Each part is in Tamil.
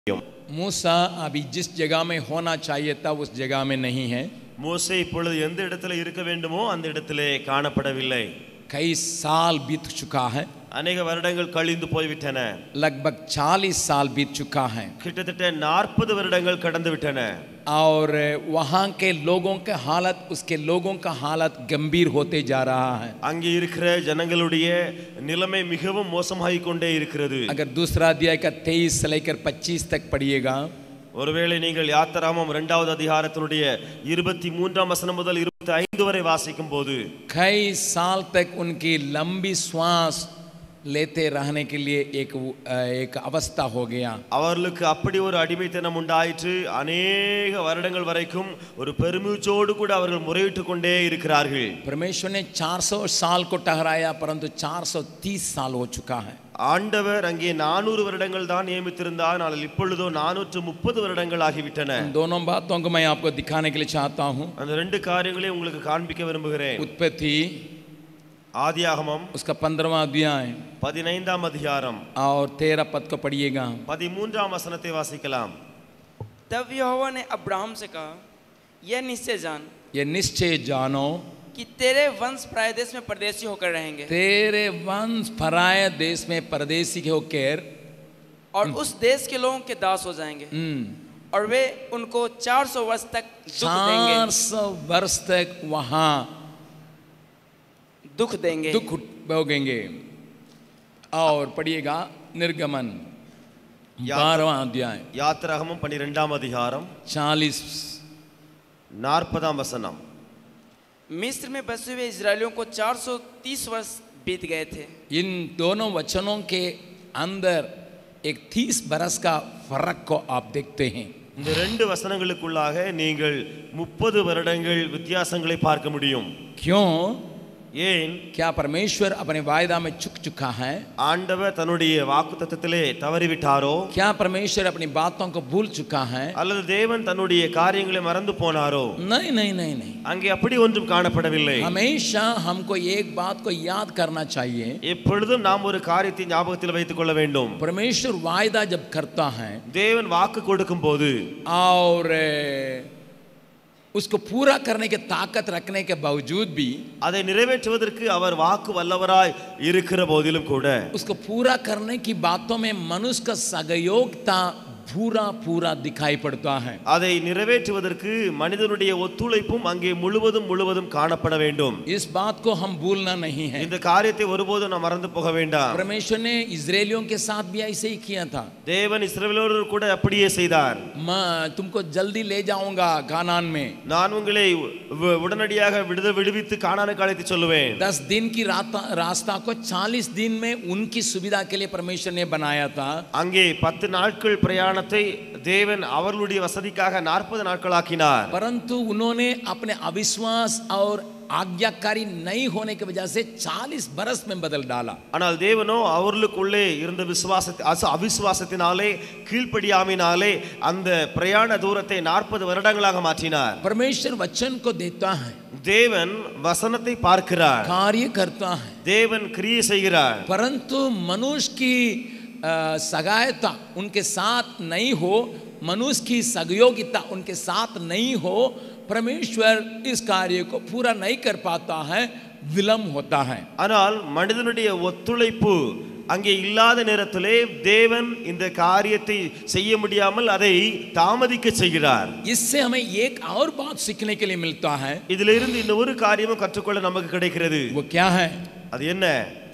मूसा अभी जिस जगह में होना चाहिए था उस जगह में नहीं है மோசே இப்பொழுது எந்த இடத்துல இருக்க வேண்டுமோ அந்த இடத்திலே காணப்படவில்லை कई साल बीत चुका है அநேக வருடங்கள் கழிந்து போய்விட்டன लगभग 40 साल बीत चुका है கிட்டத்தட்ட நாற்பது வருடங்கள் கடந்து விட்டன और वहाँ के लोगों के हालत उसके लोगों का हालत गंभीर होते जा रहा है அங்கே இருக்கிற ஜனங்களுடைய நிலைமை மிகவும் மோசமாகிக் கொண்டே இருக்கிறது अगर दूसरा अध्याय का 23 से लेकर 25 तक पढ़िएगा ஒருவேளை நீங்கள் யாத்திராமம் இரண்டாவது அதிகாரத்தினுடைய இருபத்தி மூன்றாம் வசனம் முதல் இருபத்தி ஐந்து வரை வாசிக்கும் போது कई साल तक उनकी लंबी श्वास लेते रहने के लिए एक एक अवस्था हो गया அவர்களுக்கு அப்படி ஒரு அடிமைத்தனம் உண்டாயிற்று அநேக வருடங்கள் வரைக்கும் ஒரு பெருமூச்சோடு கூட அவர்கள் முறையிட்டு கொண்டே இருக்கிறார்கள் परमेश्वर ने 400 साल को ठहराया परंतु 430 साल हो चुका है ஆண்டவர் அங்கே நானூறு வருடங்கள் தான் நியமித்திருந்தார் ஆனால் இப்பொழுதோ நானூற்று முப்பது வருடங்கள் ஆகிவிட்டன इन दोनों बातों को मैं आपको दिखाने के लिए चाहता हूँ அந்த ரெண்டு காரியங்களையும் உங்களுக்கு காண்பிக்க விரும்புகிறேன் उत्पत्ति ஆதியாகமம் उसका पंद्रहवा अध्याय பதினைந்தாம் அதிகாரம் और तेरह पद को पढ़िएगा பதிமூன்றாம் வசனத்தை வாசிக்கலாம் तब यहोवा ने अब्राहम से कहा यह निश्चय जान ये निश्चय जानो कि तेरे वंश प्राय देश में परदेशी होकर रहेंगे तेरे वंश पराय देश में परदेसी होकर और उस देश के लोगों के दास हो जाएंगे हम्म, और वे उनको 400 वर्ष तक दुख देंगे चार सौ वर्ष तक वहाँ दुख देंगे दुख भोगेंगे और पढ़िएगा निर्गमन बारहवा अध्याय யாத்திராகமம் பன்னிரெண்டாம் அதிகாரம் चालीस நாற்பதாம் வசனம் मिस्र में बसे हुए इसराइलियों को 430 वर्ष बीत गए थे इन दोनों वचनों के अंदर एक तीस बरस का फर्क को आप देखते हैं இந்த ரெண்டு வசனங்களுக்குள்ளாக நீங்கள் முப்பது வருடங்கள் வித்தியாசங்களை பார்க்க முடியும் क्यों ஏன் क्या परमेश्वर अपने वायदा में चुक चुका है ஆண்டவர் தன்னுடைய வாக்கு தத்தத்திலே தவறிவிட்டாரோ क्या परमेश्वर अपनी बातों को भूल चुका है அல்லது தேவன் தன்னுடைய காரியங்களை மறந்து போனாரோ नहीं नहीं नहीं नहीं அங்கே அப்படி ஒன்றும் காணப்படவில்லை हमेशा हमको एक बात को याद करना चाहिए எப்பொழுதும் நாம் ஒரு காரியத்தை ஞாபகத்தில் வைத்துக் கொள்ள வேண்டும் परमेश्वर वायदा जब करता है தேவன் வாக்கு கொடுக்கும் போது और ए, उसको पूरा करने की ताकत रखने के बावजूद भी அதை நிறைவேற்றுவதற்கு அவர் வாக்கு வல்லவராய் இருக்கிற போதிலும் கூட उसको पूरा करने की बातों में मनुष्य का सहयोगता पूरा पूरा दिखाई पड़ता है அதை நிறைவேற்றுவதற்கு மனிதனுடைய ஒத்துழைப்பும் அங்கே முழுவதும் முழுவதும் காணப்பட வேண்டும் इस बात को हम भूलना नहीं है இந்த காரியத்தை ஒருபோதும் நாம் மறந்து போக வேண்டாம் परमेश्वर ने इजरायलियों के साथ भी ऐसे ही किया था தேவன் இஸ்ரவேலோடு கூட அப்படியே செய்தார் मैं तुमको जल्दी ले जाऊंगा कानान में நான் உங்களை உ- உடனடியாக விடுத விடுவித்து காணானுக்கு அழைத்து சொல்லுவேன் दस दिन की राता, रास्ता को चालीस दिन में उनकी सुविधा के लिए परमेश्वर ने बनाया था அங்கே பத்து நாட்கள் பிரயாணத்தை தேவன் அவர்களுடைய வசதிக்காக நாற்பது நாட்கள் ஆக்கினார் परंतु उन्होंने अपने अविश्वास और आज्ञाकारी नहीं होने की वजह से 40 बरस में बदल डाला ஆனால் தேவனோ அவர்களுக்குள்ளே இருந்த விசுவாசத்தை அச அவிசுவாசத்தினாலே கீழ்ப்படியாமினாலே அந்த பிரயாண தூரத்தை நாற்பது வருடங்களாக மாற்றினார் परमेश्वर वचन को देता है தேவன் வசனத்தை பார்க்கிறார் कार्य करता है தேவன் கிரியை செய்கிறார் परंतु मनुष्य की अ, सगायता उनके साथ नहीं हो मनुष्य की सहयोगिता उनके साथ नहीं हो परमेश्वर इस कार्य को पूरा नहीं कर पाता है विलम्ब होता है ஆனால் மனிதனுடைய ஒத்துழைப்பு அங்கே இல்லாத நேரத்திலே தேவன் இந்த காரியத்தை செய்ய முடியாமல் அதை தாமதிக்க செய்கிறார் इससे हमें एक और बात सीखने के लिए मिलता है இதிலிருந்து இந்த ஒரு காரியமும் கற்றுக்கொள்ள நமக்கு கிடைக்கிறது वो क्या है அது என்ன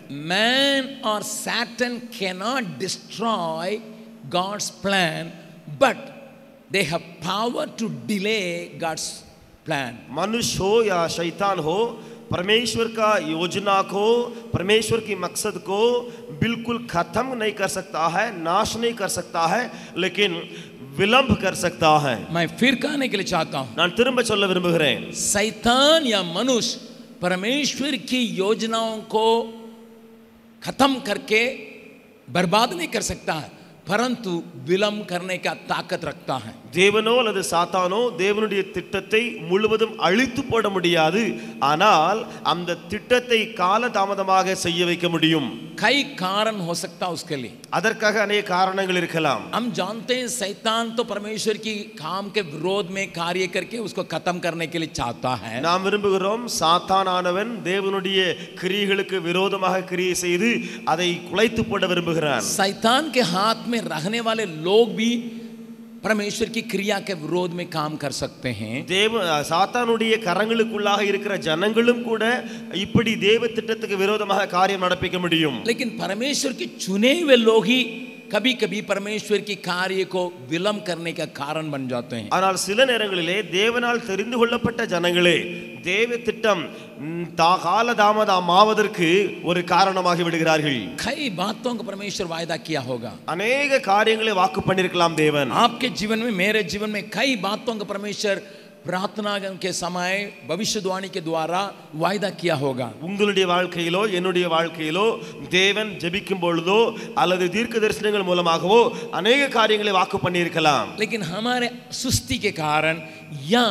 man or satan cannot destroy god's plan but they have power to delay god's plan मनुष्य हो या शैतान हो परमेश्वर का योजना को परमेश्वर की मकसद को बिल्कुल खत्म नहीं कर सकता है नाश नहीं कर सकता है लेकिन विलंब कर सकता है मैं फिर कहने के लिए चाहता हूं நான் திரும்ப சொல்ல விரும்புகிறேன் शैतान या मनुष्य परमेश्वर की योजनाओं को खत्म करके बर्बाद नहीं कर सकता है परंतु विलंब करने का ताकत रखता है தேவனோ அல்லது சாத்தானோ தேவனுடைய திட்டத்தை முழுவதும் அழித்து போட முடியாது ஆனால் அந்த திட்டத்தை காலதாமதமாக செய்ய வைக்க முடியும் कई कारण हो सकता है उसके लिए அதற்காக அநேக காரணங்கள் இருக்கலாம் हम जानते हैं शैतान तो परमेश्वर की काम के विरोध में कार्य करके उसको खत्म करने के लिए चाहता है நாம் விரும்புகிறோம் சாத்தானானவன் தேவனுடைய கிரியைகளுக்கு விரோதமாக கிரியை செய்து அதை குலைத்து போட விரும்புகிறான் शैतान के हाथ में रहने वाले लोग भी परमेश्वर की क्रिया के विरोध में काम कर सकते हैं தேவ சாத்தானுடைய கரங்களுக்குள்ளாக இருக்கிற ஜனங்களும் கூட இப்படி தேவ திட்டத்துக்கு விரோதமாக காரியம் நடப்பிக்க முடியும் लेकिन परमेश्वर के चुने हुए लोग ही कभी कभी परमेश्वर की कार्य को विलंब करने का कारण बन जाते हैं ஆனால் சில நேரங்களிலே தேவனால் தெரிந்து கொள்ளப்பட்ட ஜனங்களே தேவ திட்டம் ம், தா காலதாமதமாவதற்கு ஒரு காரணமாகி விடுகிறார்கள் कई बातों को परमेश्वर वायदा किया होगा அநேக காரியங்களை வாக்கு பண்ணிருக்கலாம் தேவன் आपके जीवन में मेरे जीवन में कई बातों को परमेश्वर प्रार्थना के समय भविष्यवाणी के द्वारा वायदा किया होगा உங்களுடைய வாழ்க்கையிலோ என்னுடைய வாழ்க்கையிலோ தேவன் ஜெபிக்கும் பொழுதோ அல்லது தீர்க்க தரிசனங்கள் மூலமாகவோ அநேக காரியங்களை வாக்கு பண்ணியிருக்கலாம் लेकिन हमारे सुस्ती के कारण या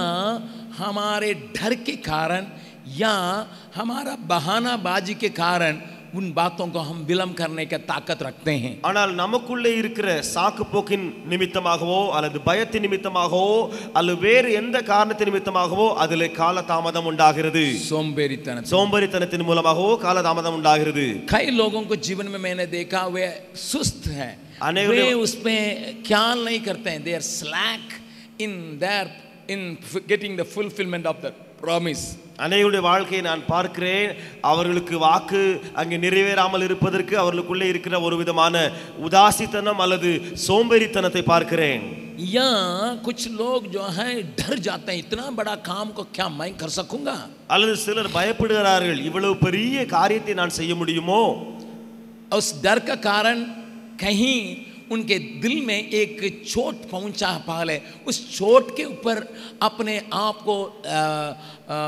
हमारे डर के कारण या हमारा बहानाबाजी के कारण उन बातों को हम विलंब करने का ताकत रखते हैं ஆனால் நமக்குள்ளே இருக்கிற சாக்கு போக்கின் நிமித்தமாகவோ அல்லது பயத்தின் நிமித்தமாகவோ அல்லது வேறு எந்த காரணத்தின் நிமித்தமாகவோ அதில் காலதாமதம் உண்டாகிறது सोमबेरीतन சோம்பேறித்தனத்தின் மூலமாகவோ காலதாமதம் உண்டாகிறது कई लोगों को जीवन में मैंने देखा वे सुस्त हैं अनेक वे लोग- उसमें ख्याल नहीं करते हैं they are slack in their in getting the fulfilment of the promise அநேகருடைய வாழ்க்கையை நான் பார்க்கிறேன் அவர்களுக்கு வாக்கு அங்கே நிறைவேறாமல் இருப்பதற்கு அவர்களுக்குள்ளே இருக்கிற ஒரு விதமான உதாசித்தனம் அல்லது சோம்பேறித்தனத்தை பார்க்கிறேன் या कुछ लोग जो हैं डर जाते हैं इतना बड़ा काम को क्या मैं कर सकूंगा அல்லது சிலர் பயப்படுகிறார்கள் இவ்வளவு பெரிய காரியத்தை நான் செய்ய முடியுமோ उस डर का कारण कहीं उनके दिल में एक चोट पहुंचा पहले उस चोट के ऊपर अपने आप को आ, आ,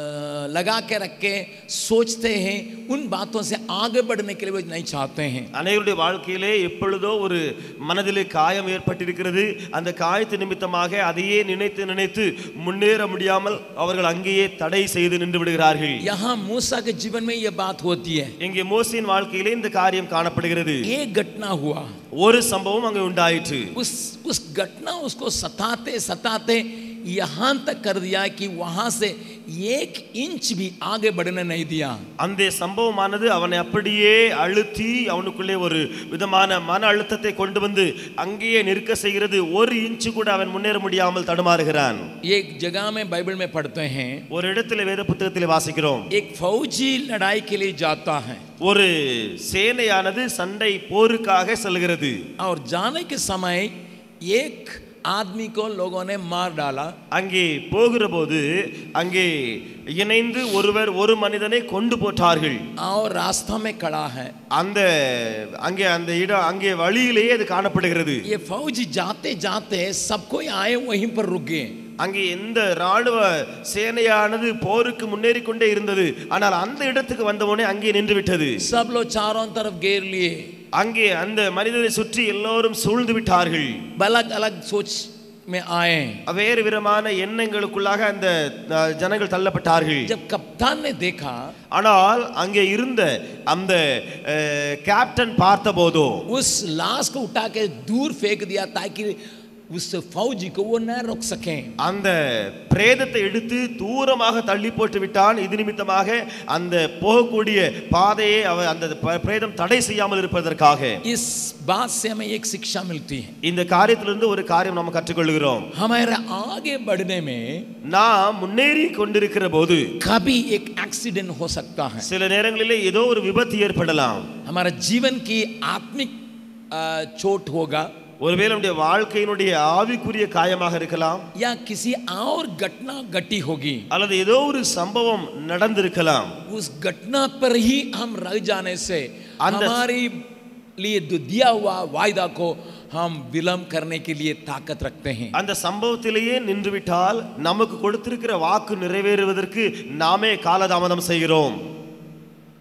लगा के रख के सोचते हैं उन बातों से आगे बढ़ने के लिए वो नहीं चाहते हैं அனைவருடைய வாழ்க்கையிலே எப்பொழுதோ ஒரு மனதிலே காயம் ஏற்பட்டிருக்கிறது அந்த காயத்து நிமித்தமாக அதையே நினைத்து நினைத்து முன்னேற முடியாமல் அவர்கள் அங்கேயே தடை செய்து நின்று விடுகிறார்கள் यहाँ मूसा के जीवन में ये बात होती है இங்கே மோசின் வாழ்க்கையிலே இந்த காரியம் காணப்படுகிறது एक घटना हुआ ஒரு சம்பவம் அங்கே உண்டாயிற்று उस उस घटना उसको सताते सताते यहाँ तक कर दिया कि वहां से एक इंच भी आगे बढ़ने नहीं दिया அந்த சம்பவமானது அவனை அப்படியே அழுத்தி அவனுக்குள்ளே ஒரு விதமான மன அழுத்தத்தை கொண்டு வந்து அங்கேயே நிற்க செய்கிறது ஒரு இன்ச்சு கூட அவன் முன்னேற முடியாமல் தடுமாறுகிறான் एक जगह में बाइबल में पढ़ते हैं ஒரு இடத்துல வேத புத்தகத்தில் வாசிக்கிறோம் एक फौजी लड़ाई के लिए जाता है ஒரு சேனையானது சண்டை போருக்காக செல்கிறது और जाने के समय एक आदमी को लोगों ने मार डाला அங்கே போகிற போது அங்கே இணைந்து ஒருவர் ஒரு மனிதனை கொண்டு போட்டார்கள் और रास्ता में खड़ा है அந்த அங்கே அந்த இடம் அங்கே வழியிலேயே அது காணப்படுகிறது ये फौजी जाते जाते सब कोई आए वहीं पर रुक गए அங்கே எந்த ராணுவ சேனையானது போருக்கு முன்னேறி கொண்டே இருந்தது ஆனால் அந்த இடத்துக்கு வந்தவுடனே அங்கே நின்று விட்டது सब लोग चारों तरफ घेर लिए அங்கே அந்த மனிதனை சுற்றி எல்லோரும் சூழ்ந்து விட்டார்கள் अलग अलग सोच में आए வேறு விதமான எண்ணங்களுக்குள்ளாக அந்த அஹ், ஜனங்கள் தள்ளப்பட்டார்கள் जब कप्तान ने देखा ஆனால் அங்கே இருந்த அந்த அஹ், கேப்டன் பார்த்தபோதோ उस लाश को उठा के दूर फेंक दिया ताकि उस फौजी को वो न रोक सकें அந்த பிரேதத்தை எடுத்து தூரமாக தள்ளி போட்டு விட்டான் இது நிமித்தமாக அந்த போகக்கூடிய பாதையை அவ அந்த ப- பிரேதம் தடை செய்யாமல் இருப்பதற்காக इस बात से हमें एक शिक्षा मिलती है இந்த காரியத்திலிருந்து ஒரு காரியம் நாம் கற்றுக்கொள்கிறோம் हमारे आगे बढ़ने में நாம் முன்னேறி கொண்டிருக்கிற போது कभी एक एक्सीडेंट हो सकता है சில நேரங்களிலே ஏதோ ஒரு விபத்து ஏற்படலாம் हमारा जीवन की आत्मिक अ, चोट होगा ஒருவேளை நம்முடைய வாழ்க்கையினுடைய ஆவிக்குரிய காயமாக இருக்கலாம் या किसी और घटना घटी होगी அல்லது ஏதோ ஒரு சம்பவம் நடந்திருக்கலாம் उस घटना पर ही हम रह जाने से अंदर- हमारी लिए जो दिया हुआ वायदा को हम विलंब करने के लिए ताकत रखते हैं அந்த சம்பவத்திலேயே நின்றுவிட்டால் நமக்கு கொடுத்திருக்கிற வாக்கு நிறைவேறுவதற்கு நாமே காலதாமதம் செய்கிறோம்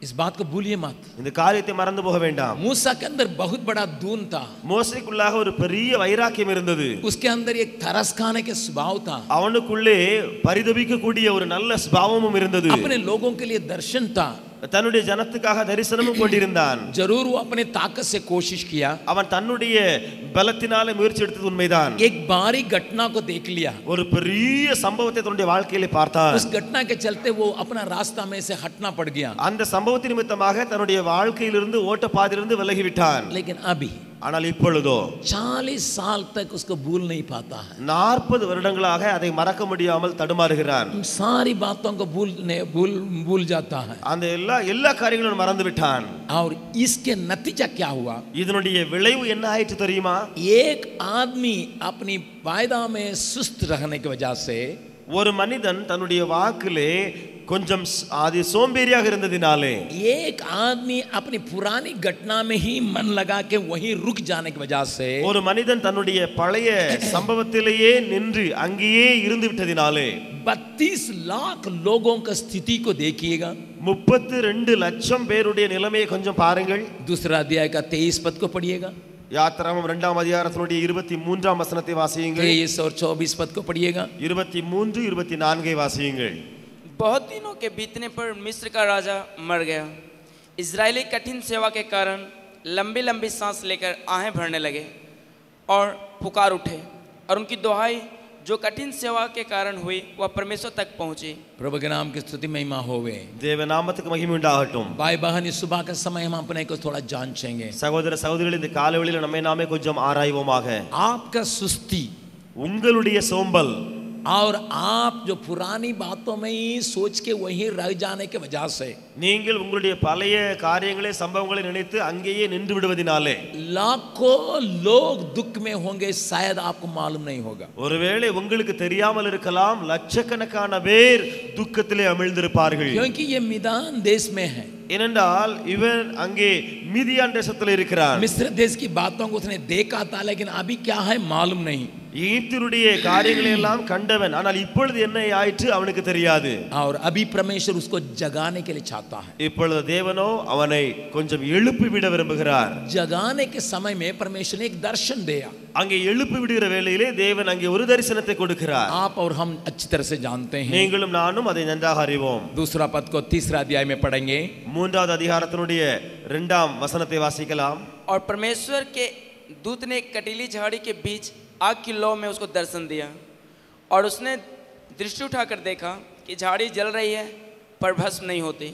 इस बात को भूलिए मत இந்த காரியத்தை மறந்து போக வேண்டாம் मूसा के अंदर बहुत बड़ा दून था மோசைக்குள்ளாக ஒரு பெரிய வைராக்கியம் இருந்தது उसके अंदर एक तरस खाने के स्वभाव था அவனுக்குள்ளே பரிதபிக்கக்கூடிய ஒரு நல்ல சுபாவமும் இருந்தது अपने लोगों के लिए दर्शन था தன்னுடைய ஜனத்துக்காக தரிசனமும் கொண்டிருந்தான் जरूर वो अपने ताकत से कोशिश किया அவன் தன்னுடைய பலத்தினால முயற்சி எடுத்தது உண்மைதான் एक बारी घटना को देख लिया ஒரு பெரிய சம்பவத்தை தன்னுடைய வாழ்க்கையில பார்த்தான் उस घटना के चलते वो अपना रास्ता में से हटना पड़ गया அந்த சம்பவத்தின் நிமித்தமாக தன்னுடைய வாழ்க்கையிலிருந்து ஓட்டப்பாதையிலிருந்து விலகி விட்டான் लेकिन अभी ஆனால் இப்பொழுதோ चालीस साल तक उसको भूल नहीं पाता है நாற்பது வருடங்களாக அதை மறக்க முடியாமல் தடுமாறுகிறான் उन सारी बातों को भूलने भूल भूल जाता है அந்த எல்லா எல்லா காரியங்களும் மறந்து விட்டான் और इसके नतीजा क्या हुआ இதனுடைய விளைவு என்ன ஆயிற்று தெரியுமா एक आदमी अपनी वायदा में सुस्त रहने की वजह से ஒரு மனிதன் தன்னுடைய வாக்கிலே கொஞ்சம் ஸ்- அது சோம்பேறியாக இருந்ததினாலே एक आदमी अपनी पुरानी घटना में ही मन लगा के वहीं रुक जाने की वजह से ஒரு மனிதன் தன்னுடைய பழைய சம்பவத்திலேயே நின்று அங்கேயே இருந்து விட்டதினாலே बत्तीस लाख लोगों का स्थिति को देखिएगा முப்பத்து ரெண்டு லட்சம் பேருடைய நிலைமையை கொஞ்சம் பாருங்கள் दूसरा अध्याय का तेईस पद को पढ़िएगा யாத்திராமம் இரண்டாம் அதிகாரத்தினுடைய இருபத்தி மூன்றாம் வசனத்தை வாசியுங்கள் तेईस और चौबीस पद को पढ़िएगा இருபத்தி மூன்று இருபத்தி நான்கை வாசியுங்கள் बहुत दिनों के बीतने पर मिस्र का राजा मर गया इजरायली कठिन सेवा के कारण लंबी लंबी सांस लेकर आहें भरने लगे और पुकार उठे और उनकी दुहाई जो कठिन सेवा के कारण हुई वह परमेश्वर तक पहुंची प्रभु के नाम की स्तुति महिमा होवे தேவ நாமத்துக்கு மகிமை உண்டாகட்டும் भाई बहन इस सुबह का समय हम अपने को थोड़ा जांचेंगे சகோதர சகோதரிகள் இந்த காலவெளியில் நம்மை நாமே கொஞ்சம் ஆராய்வோமாக आपका सुस्ती உங்களுடைய சோம்பல் और आप जो पुरानी बातों में ही सोच के वहीं रह जाने के वजह से நீங்கள் உங்களுடைய பழைய காரியங்களை சம்பவங்களை நினைத்து அங்கேயே நின்று விடுவதினாலே लाखों लोग दुख में होंगे शायद आपको मालूम नहीं होगा ஒருவேளை உங்களுக்கு தெரியாமல் இருக்கலாம் லட்சக்கணக்கான பேர் துக்கத்திலே அமிழ்ந்திருப்பார்கள் क्योंकि ये मैदान देश में है ஏனென்றால் இவன் அங்கே மீதியான் தேசத்தில் இருக்கிறான் मिस्र देश की बातों को उसने देखा था लेकिन अभी क्या है मालूम नहीं எகிப்தினுடைய காரியங்களை எல்லாம் கண்டவன் ஆனால் இப்பொழுது என்ன ஆயிற்று அவனுக்கு தெரியாது और अभी परमेश्वर उसको जगाने के लिए चाहता है இப்பொழுது தேவனோ அவனை கொஞ்சம் எழுப்பி விட விரும்புகிறார் जगाने के समय में परमेश्वर ने एक दर्शन दिया அங்கே எழுப்பி விடுகிற வேளையிலே தேவன் அங்கே ஒரு தரிசனத்தை கொடுக்கிறார் आप और हम अच्छी तरह से जानते हैं நீங்களும் நானும் அதை நன்றாக அறிவோம் दूसरा पद को तीसरा अध्याय में पढ़ेंगे மூன்றாவது அதிகாரத்தினுடைய இரண்டாம் வசனத்தை வாசிக்கலாம் और परमेश्वर के दूत ने एक कटीली झाड़ी के बीच आग की लौ में उसको दर्शन दिया और उसने दृष्टि उठाकर देखा कि झाड़ी जल रही है पर भस्म नहीं होती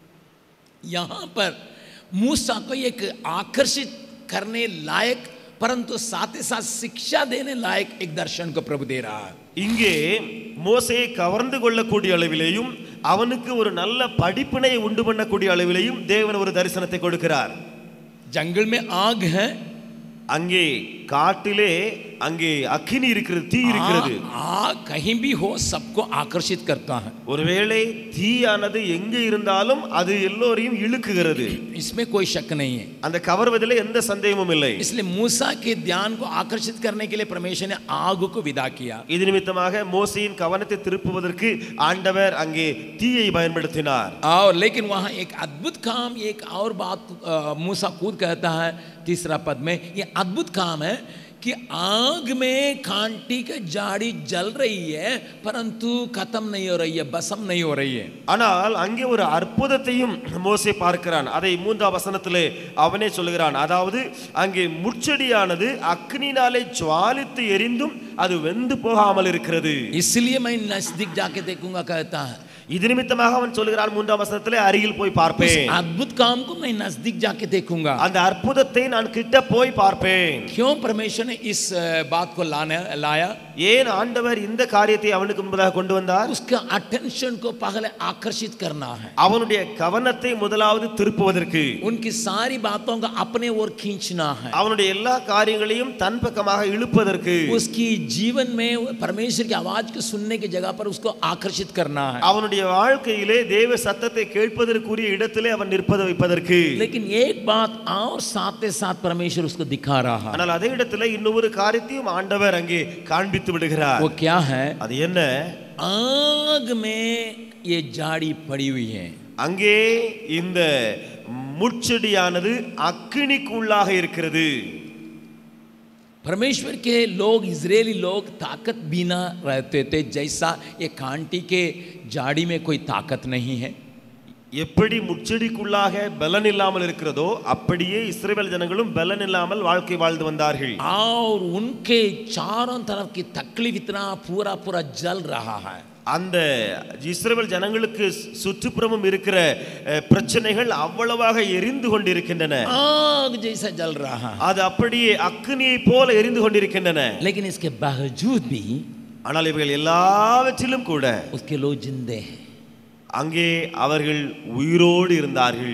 यहाँ पर मूसा को एक आकर्षित करने लायक परंतु साथ ही साथ शिक्षा देने लायक एक दर्शन को प्रभु दे रहा है இங்கே மோசையை கவர்ந்து கொள்ளக்கூடிய அளவிலேயும் அவனுக்கு ஒரு நல்ல படிப்பினை உண்டு பண்ணக்கூடிய அளவிலேயும் தேவன் ஒரு தரிசனத்தை கொடுக்கிறார் जंगल में आग है அங்கே காட்டிலே அங்கே அக்கினி இருக்கிறது தீ இருக்கிறது आ- आग कहीं भी हो सबको आकर्षित करता है ஒருவேளை தீயானது எங்கே இருந்தாலும் அது எல்லோரையும் இழுக்குகிறது इसमें कोई शक नहीं है அந்த கவர்வதிலே எந்த சந்தேகமும் இல்லை इसलिए मूसा के ध्यान को आकर्षित करने के लिए परमेश्वर ने आग को विदा किया இது நிமித்தமாக மோசையின் கவனத்தை திருப்புவதற்கு ஆண்டவர் அங்கே தீயை பயன்படுத்தினார் और लेकिन वहाँ एक अद्भुत काम एक और बात अ, मूसा खुद कहता है तीसरा पद में ये अद्भुत काम है कि आग में कांटी की जाड़ी जल रही है परंतु खत्म नहीं हो रही है बसम नहीं हो रही है ஆனால் அங்கே ஒரு அற்புதத்தையும் மோசே பார்க்கிறான் அதை மூன்றாம் வசனத்திலே அவனே சொல்லுகிறான் அதாவது அங்கே முட்செடியானது அக்னினாலே ஜுவாலித்து எரிந்தும் அது வெந்து போகாமல் இருக்கிறது इसलिए मैं नजदीक जाके देखूंगा कहता है இது நிமித்தமாக அவன் சொல்லுகிறான் மூன்றாம் வசனத்திலே அருகில் போய் उस பார்ப்பேன் अद्भुत काम को मैं नजदीक जाके देखूंगा அந்த அற்புதத்தை நான் கிட்ட போய் பார்ப்பேன் क्यों परमेश्वर ने इस अ, बात को लाने लाया ஏன் ஆண்டவர் இந்த காரியத்தை அவனுக்கு முன்பதாக கொண்டு வந்தார் उसका अटेंशन को पहले आकर्षित करना है அவனுடைய கவனத்தை முதலாவது திருப்புவதற்கு उनकी सारी बातों को अपने ओर खींचना है அவனுடைய எல்லா காரியங்களையும் தன் பக்கமாக இழுப்பதற்கு उसकी जीवन में परमेश्वर की आवाज को सुनने की जगह पर उसको आकर्षित करना है அவனுடைய வாழ்க்கையிலே தேவ சத்தத்தை கேட்பதற்குரிய இடத்திலே அவன் நிற்பத வைப்பதற்கு लेकिन एक बात और साथ ही साथ परमेश्वर उसको दिखा रहा है ஆனால் அதே இடத்துல இன்னொரு காரியத்தையும் ஆண்டவர் அங்கே காண்பித்து விடுகிறார் वो क्या है அது என்ன आग में ये जाड़ी पड़ी हुई है அங்கே இந்த முட்செடியானது அக்கினிக்குள்ளாக இருக்கிறது परमेश्वर के लोग इजरायली लोग ताकत बिना रहते थे जैसा ये कांटी के जाड़ी में कोई ताकत नहीं है எப்படி முட்செடிக்குள்ளாக பலன் இல்லாமல் இருக்கிறதோ அப்படியே இஸ்ரவேல் ஜனங்களும் பலன் இல்லாமல் வாழ்க்கை வாழ்ந்து வந்தார்கள் और उनके चारों तरफ की तकलीफ इतना पूरा पूरा जल रहा है அந்த இஸ்ரவேல் ஜனங்களுக்கு சுற்றுப்புறமும் இருக்கிற அஹ், பிரச்சனைகள் அவ்வளவாக எரிந்து கொண்டிருக்கின்றன आग जैसा जल रहा है அது அப்படியே அக்கினியை போல எரிந்து கொண்டிருக்கின்றன लेकिन इसके बावजूद भी ஆனால் இவைகள் எல்லாவற்றிலும் கூட उसके लोग जिंदे हैं அங்கே அவர்கள் உயிரோடு இருந்தார்கள்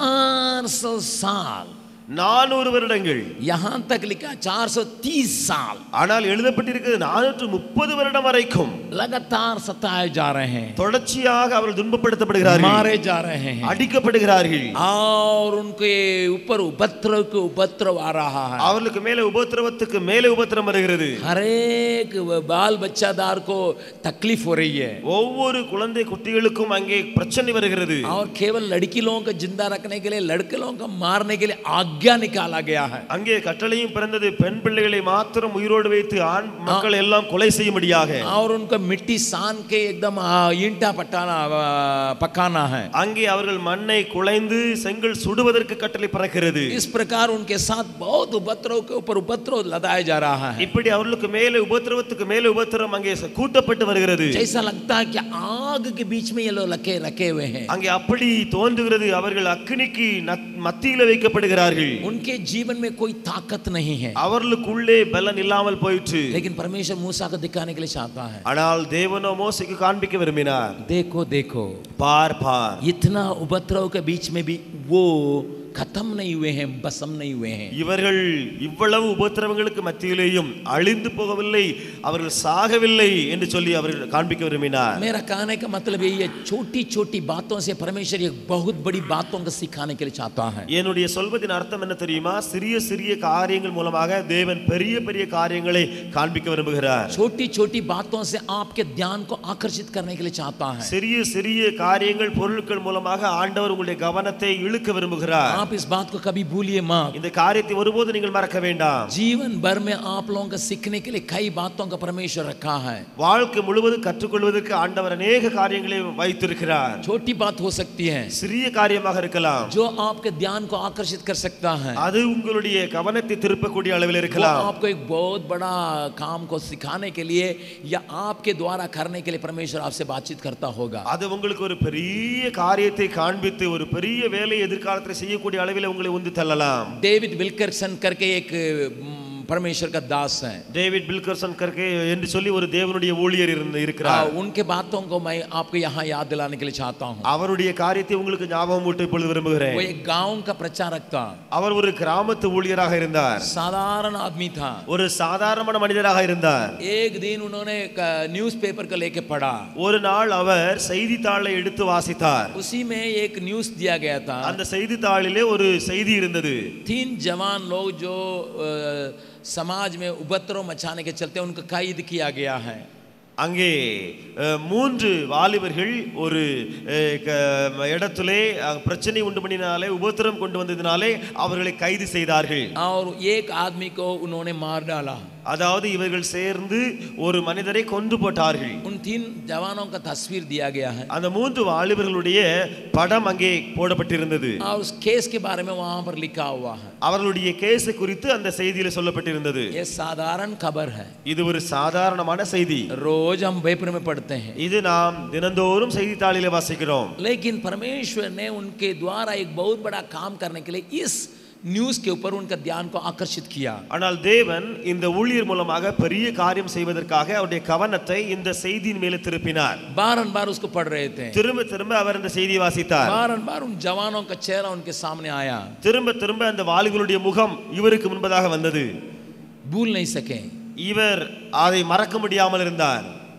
चार सौ साल நானூறு வருடங்கள் यहां तक लिखा 430 साल ஆனால் எழுதப்பட்டிருக்கிறது நானூற்று முப்பது வருடம் வரைக்கும் लगातार सताए जा रहे हैं தொடர்ச்சியாக அவர்கள் துன்பப்படுத்தப்படுகிறார்கள் मारे जा रहे हैं அடிக்கப்படுகிறார்கள் और उनके ऊपर उपद्रव के उपद्रव आ रहा है அவர்களுக்கு மேலே உபத்திரவத்துக்கு மேலே உபத்திரம் வருகிறது हर एक बाल बच्चादार को तकलीफ हो रही है ஒவ்வொரு குழந்தை குட்டிகளுக்கும் அங்கே பிரச்சனை வருகிறது और केवल लड़की लोगों को जिंदा रखने के लिए लड़के लोगों को मारने के लिए आज्ञा निकाला गया है அங்கே கட்டளையும் பிறந்தது பெண் பிள்ளைகளை மாத்திரம் உயிரோடு வைத்து ஆண் மக்கள் எல்லாம் கொலை செய்யும்படியாக और उनको मिट्टी सान के एकदम आ, ईंटा पटाना आ, पकाना है அங்கே அவர்கள் மண்ணை குலைந்து செங்கல் சுடுவதற்கு கட்டளை பிறக்கிறது इस प्रकार उनके साथ बहुत उपद्रव के ऊपर उपद्रव लदाया जा रहा है இப்படி அவர்களுக்கு மேலே உபத்திரவத்துக்கு மேலே உபத்திரம் அங்கே கூட்டப்பட்டு வருகிறது जैसा लगता है कि आग के बीच में ये लोग रखे रखे हुए हैं அங்கே அப்படி தோன்றுகிறது அவர்கள் அக்கினிக்கு நத்- மத்தியில வைக்கப்படுகிறார்கள் उनके जीवन में कोई ताकत नहीं है அவர்களுக்குள்ளே பலன் இல்லாமல் போயிற்று लेकिन परमेश्वर मूसा को दिखाने के लिए चाहता है ஆனால் தேவனோ மோசைக்கு காண்பிக்க விரும்பினார் देखो देखो பார் பார் इतना उपद्रव के बीच में भी वो खत्म नहीं हुए हैं बसम नहीं हुए हैं இவர்கள் இவ்வளவு உபத்திரவங்களுக்கு மத்தியிலேயும் அழிந்து போகவில்லை அவர்கள் சாகவில்லை என்று சொல்லி அவர்கள் காண்பிக்க விரும்பினார் मेरा कहने का मतलब यही है छोटी छोटी बातों से परमेश्वर एक बहुत बड़ी बातों को सिखाने के लिए चाहता है என்னுடைய சொல்வதின் அர்த்தம் என்ன தெரியுமா சிறிய சிறிய காரியங்கள் மூலமாக தேவன் பெரிய பெரிய காரியங்களை காண்பிக்க விரும்புகிறார் छोटी छोटी बातों से आपके ध्यान को आकर्षित करने के लिए चाहता है சிறிய சிறிய காரியங்கள் பொருட்கள் மூலமாக ஆண்டவர் உங்களுடைய கவனத்தை இழுக்க விரும்புகிறார் आप इस बात को कभी भूलिए मत இந்த காரியத்தை ஒருபோது நீங்கள் மறக்க வேண்டாம் जीवन भर में आप लोगों को सीखने के लिए कई बातों का परमेश्वर रखा है வாழ்க்கை முழுவதும் கற்றுக்கொள்வதற்கு ஆண்டவர் அநேக காரியங்களை வைத்திருக்கிறார் छोटी बात हो सकती है சிறிய காரியமாக இருக்கலாம் जो आपके ध्यान को आकर्षित कर सकता है அது உங்களுடைய கவனத்தை திருப்பக்கூடிய அளவில் वो இருக்கலாம் आपको एक बहुत बड़ा काम को सिखाने के लिए या आपके द्वारा करने के लिए परमेश्वर आपसे बातचीत करता होगा அது உங்களுக்கு ஒரு பெரிய காரியத்தை காண்பித்து ஒரு பெரிய வேலை எதிர்காலத்தில் செய்யக்கூடிய அளவில் உங்களை உந்து தள்ளலாம் डेविड विल्करसन करके एक म, परमेश्वर का दास है டேவிட் பில்கர்சன் கர்கே என்று சொல்லி ஒரு தேவனுடைய ஊழியர் இருந்து आ, இருக்கிறார் उनके बातों को मैं आपको यहाँ याद दिलाने के लिए चाहता हूँ அவருடைய காரியத்தை உங்களுக்கு ஞாபகம் ஊட்ட இப்பொழுது விரும்புகிறேன் वो एक गांव का प्रचारक था அவர் ஒரு கிராமத்து ஊழியராக இருந்தார் साधारण आदमी था ஒரு சாதாரணமான மனிதராக இருந்தார் एक दिन उन्होंने न्यूज़ पेपर को लेके पढ़ा ஒரு நாள் அவர் செய்தித்தாளை எடுத்து வாசித்தார் उसी में एक न्यूज़ दिया गया था அந்த செய்தித்தாளிலே ஒரு செய்தி இருந்தது तीन जवान लोग जो अ, समाज में उपद्रव मचाने के चलते उनको कैद किया गया है அங்கே அஹ், மூன்று வாலிபர்கள் ஒரு அஹ், க- இடத்திலே அஹ், பிரச்சனை உண்டு பண்ணினாலே உபத்திரம் கொண்டு வந்ததினாலே அவர்களை கைது செய்தார்கள் और एक आदमी को उन्होंने मार डाला அதாவது இவர்கள் சேர்ந்து ஒரு மனிதரை கொன்று போட்டார்கள் उन तीन जवानों का तस्वीर दिया गया है அந்த மூன்று வாலிபர்களுடைய படம் அங்கே போடப்பட்டிருந்தது और उस केस के बारे में वहां पर लिखा हुआ है அவர்களுடைய கேஸ் குறித்து அந்த செய்தியில சொல்லப்பட்டிருந்தது ये साधारण खबर है இது ஒரு சாதாரணமான செய்தி रोज हम पेपर में पढ़ते हैं இது நாம் தினந்தோறும் செய்தித்தாளிலே வாசிக்கிறோம் लेकिन परमेश्वर ने उनके द्वारा एक बहुत बड़ा काम करने के लिए इस न्यूज़ के ऊपर उनका ध्यान को आकर्षित किया ஆனால் தேவன் இந்த ஊழியர் மூலமாக பெரிய காரியம் செய்வதற்காக அவருடைய கவனத்தை இந்த செய்தியின் மேலே திருப்பினார் बारन बार उसको पढ़ रहे थे திரும்ப திரும்ப அவர் இந்த செய்தியை வாசித்தார் बारन बार उन जवानों का चेहरा उनके सामने आया திரும்ப திரும்ப அந்த வாலிபர்களுடைய முகம் இவருக்கு முன்பதாக வந்தது भूल नहीं सके இவர் அதை மறக்க முடியாமல் இருந்தார்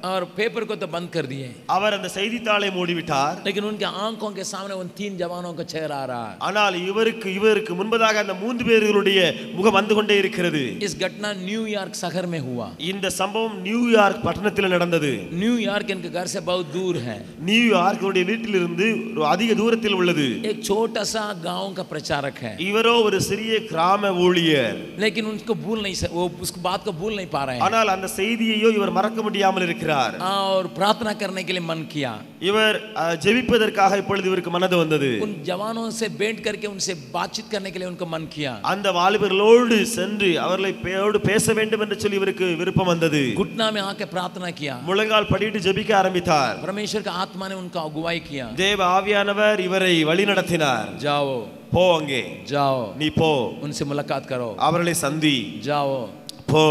और पेपर को तो बंद कर दिए அவர் அந்த செய்தித்தாளை மூடிவிட்டார் लेकिन उनके आंखों के सामने उन तीन जवानों का चेहरा आ रहा है ஆனால் இவருக்கு இவருக்கு முன்பதாக அந்த மூன்று பேர்களுடைய முகம் வந்து கொண்டே இருக்கிறது इस घटना न्यूयॉर्क शहर में हुआ இந்த சம்பவம் நியூயார்க் பட்டணத்தில் நடந்தது न्यूयॉर्क इनके घर से बहुत दूर है நியூயார்க் இவருடைய வீட்டிலிருந்து ஒரு அதிக தூரத்தில் உள்ளது एक छोटा सा गांव का प्रचारक है இவரோ ஒரு சிறிய கிராம ஊழியர் लेकिन उनको भूल नहीं सक- वो उस बात को भूल नहीं पा रहे हैं ஆனால் அந்த செய்தியையோ இவர் மறக்க முடியாமல் இருக்கிறார் और प्रार्थना करने के लिए मन किया இவர் அஹ், ஜெபிப்பதற்காக இப்பொழுது இவருக்கு மனது வந்தது उन जवानों से बैठ करके उनसे बातचीत करने के लिए उनको मन किया அந்த வாலிபர்களோடு சென்று அவர்களை பேயோடு பேச வேண்டும் என்று சொல்லி இவருக்கு விருப்பம் வந்தது घुटना में आके प्रार्थना किया முழங்கால் படிட்டு ஜெபிக்க ஆரம்பித்தார் परमेश्वर का आत्मा ने उनका अगुवाई किया தேவ ஆவியானவர் இவரை வழி நடத்தினார் जाओ போ அங்கே जाओ நீ போ उनसे मुलाकात करो அவர்களை சந்தி जाओ போ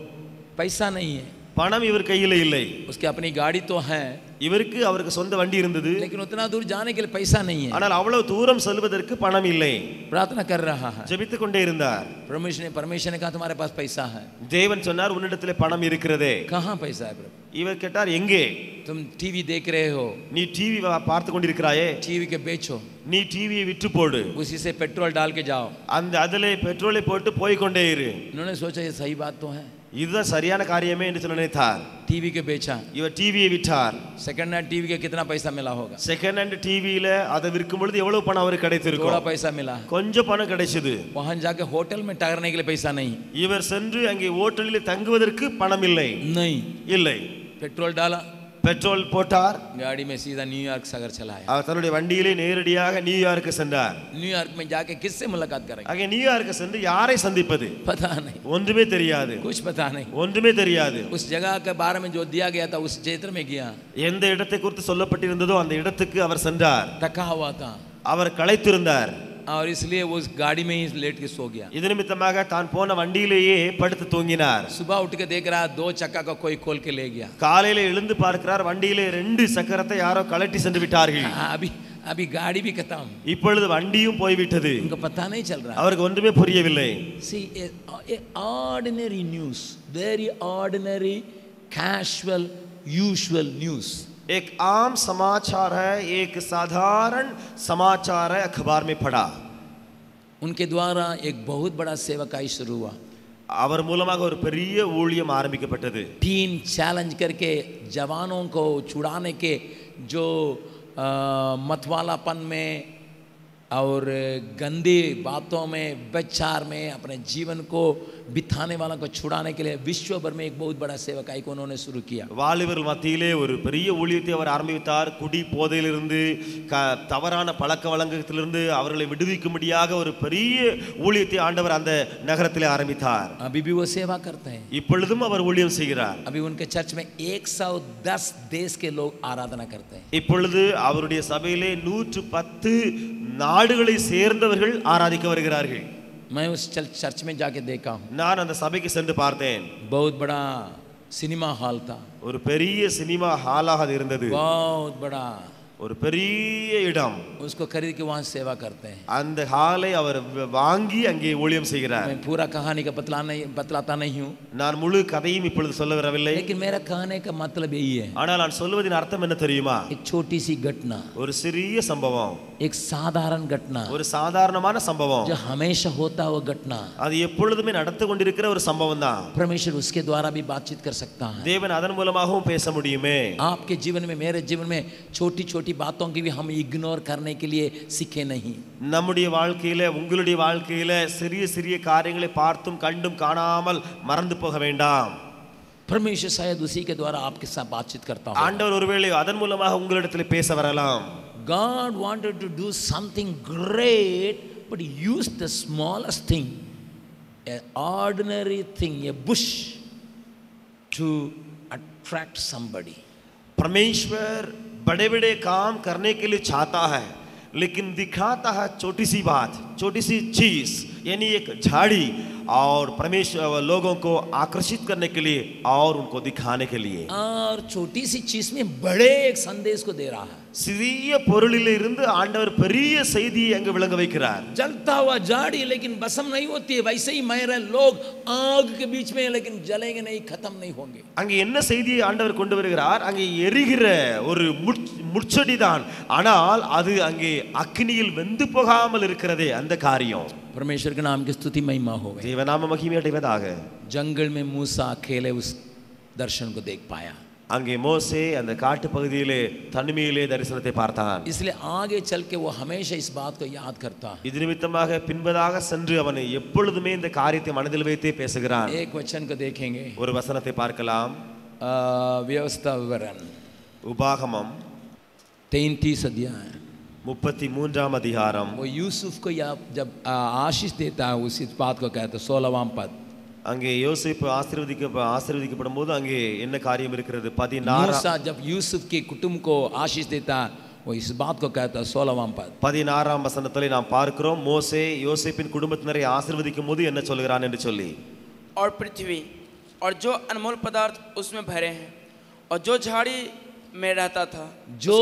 पैसा नहीं है பணம் இவர் கையில் இல்லை उसकी अपनी गाड़ी तो है இவருக்கு அவருக்கு சொந்த வண்டி இருந்தது लेकिन उतना दूर जाने के लिए पैसा नहीं है ஆனால் அவ்வளவு தூரம் செல்வதற்கு பணம் இல்லை प्रार्थना कर रहा है ஜெபித்துக் கொண்டே இருந்தார் परमेश्वर ने परमेश्वर ने कहा तुम्हारे पास पैसा है தேவன் சொன்னார் உன்னிடத்திலே பணம் இருக்கிறதே कहाँ पैसा है प्रभु இவர் கேட்டார் எங்கே तुम टीवी देख रहे हो நீ டிவி பார்த்து கொண்டிருக்கிறாயே टीवी के बेचो நீ டிவியை விற்று போடு उसी से पेट्रोल डाल के जाओ அந்த அதிலே பெட்ரோலை போட்டு போய் கொண்டே இரு उन्होंने सोचा ये सही बात तो है இதுதான் சரியான காரியமே என்று சொல்லி நினைத்தார் टीवी के बेचा இவர் டிவியை விற்றார் सेकंड हैंड टीवी के कितना पैसा मिला होगा செகண்ட் ஹேண்ட் டிவியில அதை விற்கும் பொழுது எவ்வளவு பணம் அவருக்கு थोड़ा கிடைத்திருக்கும் पैसा मिला கொஞ்சம் பணம் கிடைச்சது वहां जाके होटल में ठहरने के लिए पैसा नहीं இவர் சென்று அங்கே ஓட்டலில் தங்குவதற்கு பணம் இல்லை नहीं இல்லை पेट्रोल डाला பெட்ரோல் போட்டார் गाड़ी में सीधा न्यूयॉर्क शहर चलाया அவர் தன்னுடைய வண்டியிலே நேரடியாக நியூயார்க்கு சென்றார் न्यूयॉर्क में जाके किससे मुलाकात करेंगे அங்கே நியூயார்க்கு சென்று யாரை சந்திப்பது पता नहीं ஒன்றுமே தெரியாது कुछ पता नहीं ஒன்றுமே தெரியாது उस जगह के बारे में जो दिया गया था उस क्षेत्र में गया எந்த இடத்தை குறித்து சொல்லப்பட்டிருந்ததோ அந்த இடத்துக்கு அவர் சென்றார் थका हुआ था அவர் களைத்திருந்தார் और इसलिए वो उस गाड़ी में ही लेट के सो गया இது நிமித்தமாக தான் போன வண்டியிலேயே படுத்து தூங்கினார் सुबह उठ के देख रहा दो चक्का का कोई खोल के ले गया காலையில எழுந்து பார்க்கிறார் வண்டியிலே ரெண்டு சக்கரத்தை யாரோ கலட்டி சென்று விட்டார்கள் हाँ, अभी अभी गाड़ी भी खत्म இப்பொழுது வண்டியும் போய்விட்டது उनको पता नहीं चल रहा அவருக்கு ஒன்றுமே புரியவில்லை See, a, a ordinary news, very ordinary, casual, usual news. एक आम समाचार है एक साधारण समाचार है अखबार में पढ़ा उनके द्वारा एक बहुत बड़ा सेवकाई शुरू हुआ அவர் மூலமாக ஒரு பெரிய ஊழியம் ஆரம்பிக்கப்பட்டது टीन चैलेंज करके जवानों को छुड़ाने के जो अ, मतवालापन में और गंदी बातों में व्यचार में अपने जीवन को बिताने वालों को छुड़ाने के लिए विश्व भर में एक बहुत बड़ा सेवकाई को उन्होंने शुरू किया வாலிபர்கள் மத்தியிலே ஒரு பெரிய ஊழியத்தை அவர் ஆரம்பித்தார் குடி போதையிலிருந்து க தவறான பழக்க வழக்கத்திலிருந்து அவர்களை விடுவிக்கும்படியாக ஒரு பெரிய ஊழியத்தை ஆண்டவர் அந்த நகரத்திலே ஆரம்பித்தார் अभी भी वो सेवा करते हैं இப்பொழுதும் அவர் ஊழியம் செய்கிறார் अभी उनके चर्च में 110 देश के लोग आराधना करते हैं இப்பொழுது அவருடைய சபையிலே நூற்று பத்து நாடுகளை சேர்ந்தவர்கள் ஆராதிக்க வருகிறார்கள் मैं उस चर्च चर्च में जाके देखा हूँ நான் அந்த சபைக்கு சென்று பார்த்தேன் बहुत बड़ा सिनेमा हॉल था ஒரு பெரிய சினிமா ஹாலாக அது இருந்தது बहुत बड़ा ஒரு பெரிய இடம் उसको खरीद के वहाँ सेवा करते हैं அந்த ஹாலை அவர் வ- வாங்கி அங்கே ஊழியம் செய்கிறார் मैं पूरा कहानी का बतला नहीं बतलाता नहीं हूँ நான் முழு கதையும் இப்பொழுது சொல்ல வரவில்லை लेकिन मेरा कहने का मतलब यही है ஆனால் நான் சொல்வதின் அர்த்தம் என்ன தெரியுமா एक छोटी सी घटना ஒரு சிறிய சம்பவம் एक साधारण घटना ஒரு சாதாரணமான சம்பவம் जो हमेशा होता वो घटना அது எப்பொழுதுமே நடந்து கொண்டிருக்கிற ஒரு சம்பவம் தான் परमेश्वर उसके द्वारा भी बातचीत कर सकता है தேவன் அதன் மூலமாகவும் பேச முடியுமே आपके जीवन में मेरे जीवन में छोटी छोटी बातों की भी हम इग्नोर करने के लिए सीखे नहीं நம்முடைய வாழ்க்கையில உங்களுடைய வாழ்க்கையில சிறிய சிறிய காரியங்களை பார்த்தும் கண்டும் காணாமல் மறந்து போக வேண்டாம் परमेश्वर शायद उसी के द्वारा आपके साथ बातचीत करता हो ஆண்டவர் ஒருவேளை அதன் மூலமாக உங்களிடத்தில் பேச வரலாம் God wanted to do something great, but he used the smallest thing, an ordinary thing, a bush, to attract somebody. परमेश्वर बड़े बड़े काम करने के लिए चाहता है लेकिन दिखाता है छोटी सी बात छोटी सी चीज यानी एक झाड़ी और परमेश्वर लोगों को आकर्षित करने के लिए और उनको दिखाने के लिए और छोटी सी चीज में बड़े एक संदेश को दे रहा है சிறிய பொருளில் இருந்து ஆண்டவர் பெரிய செய்தியை அங்கு விளங்க வைக்கிறார் जलता हुआ जाड़ी लेकिन भस्म नहीं होती है वैसे ही मेरे लोग आग के बीच में हैं, लेकिन जलेंगे नहीं खत्म नहीं होंगे அங்கே என்ன செய்தியை ஆண்டவர் கொண்டு வருகிறார் அங்கே எரிகிற ஒரு முட்- முட்செடி தான் ஆனால் அது அங்கே அக்னியில் வெந்து போகாமல் இருக்கிறதே அந்த காரியம் परमेश्वर के नाम की स्तुति महिमा हो गई தேவநாம மகிமை அடைவதாக जंगल में मूसा अकेले उस दर्शन को देख पाया அங்கே மோசே அந்த காட்டு பகுதியிலே தனிமையிலே தரிசனத்தை பார்த்தான் इसलिए आगे चल के वो हमेशा इस बात को याद करता है இது நிமித்தமாக பின்பதாக சென்று அவன் எப்பொழுதுமே இந்த காரியத்தை மனதில் வைத்தே பேசுகிறான் एक वचन को देखेंगे ஒரு वசனத்தை பார்க்கலாம் आ, व्यवस्था विवरण உபாகமம் तैतीस अध्याय முப்பத்தி மூன்றாம் அதிகாரம் वो यूसुफ को या जब आ, आशीष देता है उस इस बात को कहते हैं सोलहवां पद அங்கே யோசிப்பு ஆசீர்வதிக்க ஆசீர்வதிக்கப்படும் போது அங்கே என்ன காரியம் இருக்கிறது பதினாறாம் मूसा जब यूसुफ के कुटुंब को आशीष देता है वो इस बात को कहता है सोलहवां पद பதினாறாம் வசனத்திலே நாம் பார்க்கிறோம் மோசே யோசேப்பின் குடும்பத்தினரை ஆசீர்வதிக்கும் போது என்ன சொல்கிறான் என்று சொல்லி और पृथ्वी और जो अनमोल पदार्थ उसमें भरे हैं और जो झाड़ी में रहता था जो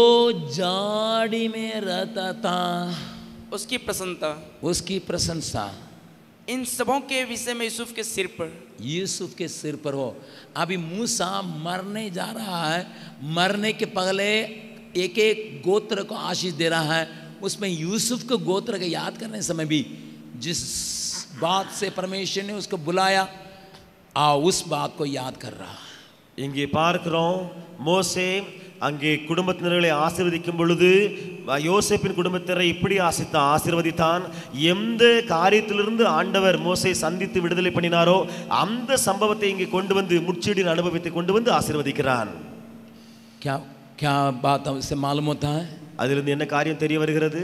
जाड़ी में रहता था उसकी प्रसन्नता उसकी प्रशंसा इन सबों के विषय में यूसुफ के सिर पर यूसुफ के सिर पर हो अभी मूसा मरने जा रहा है मरने के पहले एक एक गोत्र को आशीष दे रहा है उसमें यूसुफ को गोत्र का याद करने समय भी जिस बात से परमेश्वर ने उसको बुलाया आ उस बात को याद कर रहा है இங்கே பார்க்கிறோம் மோசே அங்கே குடும்பத்தினர்களை ஆசீர்வதிக்கும் பொழுது யோசேப்பின் குடும்பத்தினரை இப்படி ஆசித்தான் ஆசீர்வதித்தான் எந்த காரியத்திலிருந்து ஆண்டவர் மோசை சந்தித்து விடுதலை பண்ணினாரோ அந்த சம்பவத்தை இங்கே கொண்டு வந்து முச்செடியின் அனுபவத்தை கொண்டு வந்து ஆசீர்வதிக்கிறான் क्या क्या बात उससे मालूम होता है அதிலிருந்து என்ன காரியம் தெரிய வருகிறது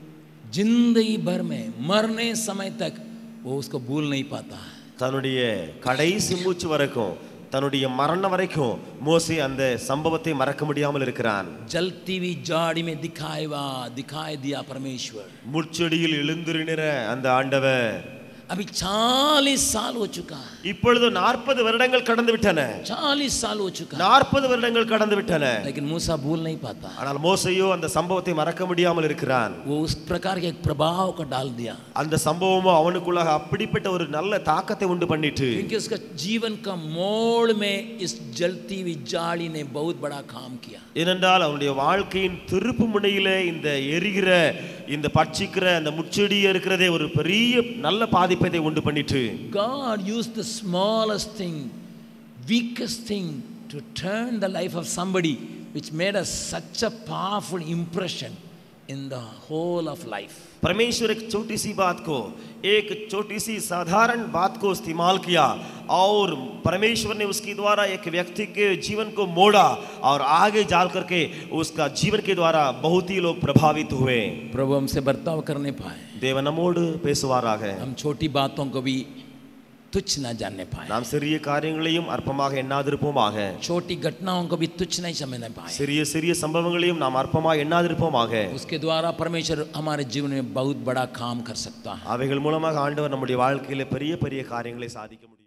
जिंदगी भर में मरने समय तक वो उसको भूल नहीं पाता है தன்னுடைய கடைசி மூச்சு வரைக்கும் தன்னுடைய மரணம் வரைக்கும் மோசே அந்த சம்பவத்தை மறக்க முடியாமல் இருக்கிறான் जलती हुई जाड़ी में दिखाई वा दिखाई दिया परमेश्वर முட்செடியில் எழுந்திருநிற அந்த ஆண்டவர் अभी चालीस साल हो चुका है இப்பொழுது நாற்பது வருடங்கள் கடந்து விட்டன चालीस साल हो चुका है நாற்பது வருடங்கள் கடந்து விட்டன लेकिन मूसा भूल नहीं पाता ஆனால் மோசையோ அந்த சம்பவத்தை மறக்க முடியாமல் இருக்கிறான் वो उस प्रकार के एक प्रभाव को डाल दिया அந்த சம்பவமும் அவனுக்குள்ளாக அப்படிப்பட்ட ஒரு நல்ல தாக்கத்தை உண்டு பண்ணிட்டு क्योंकि उसका जीवन का मोड़ में इस जलती हुई जाड़ी ने बहुत बड़ा काम किया ஏனென்றால் அவனுடைய வாழ்க்கையின் திருப்பு முனையில இந்த எரிகிற இந்த பட்சிக்கிற அந்த முச்செடி இருக்கிறதே ஒரு பெரிய நல்ல பாதிப்பை உண்டு பண்ணிட்டு God used the smallest thing, weakest thing to turn the life of somebody which made us such a powerful impression in the whole of life. परमेश्वर एक छोटी सी बात को एक छोटी सी साधारण बात को इस्तेमाल किया और परमेश्वर ने उसके द्वारा एक व्यक्ति के जीवन को मोड़ा और आगे जाल करके उसका जीवन के द्वारा बहुत ही लोग प्रभावित हुए प्रभु हमसे बर्ताव करने पाए தேவன் நம்மோடு பேசுவாராக हम छोटी बातों को भी तुच्छ न जानने पाए நாம் சிறிய காரியங்களையும் அற்பமாக எண்ணாதிருப்போமாக छोटी घटनाओं को भी तुच्छ नहीं समझने पाए சிறிய சிறிய சம்பவங்களையும் நாம் அற்பமாக எண்ணாதிருப்போமாக उसके द्वारा परमेश्वर हमारे जीवन में बहुत बड़ा काम कर सकता है அவைகள் மூலமாக ஆண்டவர் நம்முடைய வாழ்க்கையில பெரிய பெரிய காரியங்களை சாதிக்க முடியும்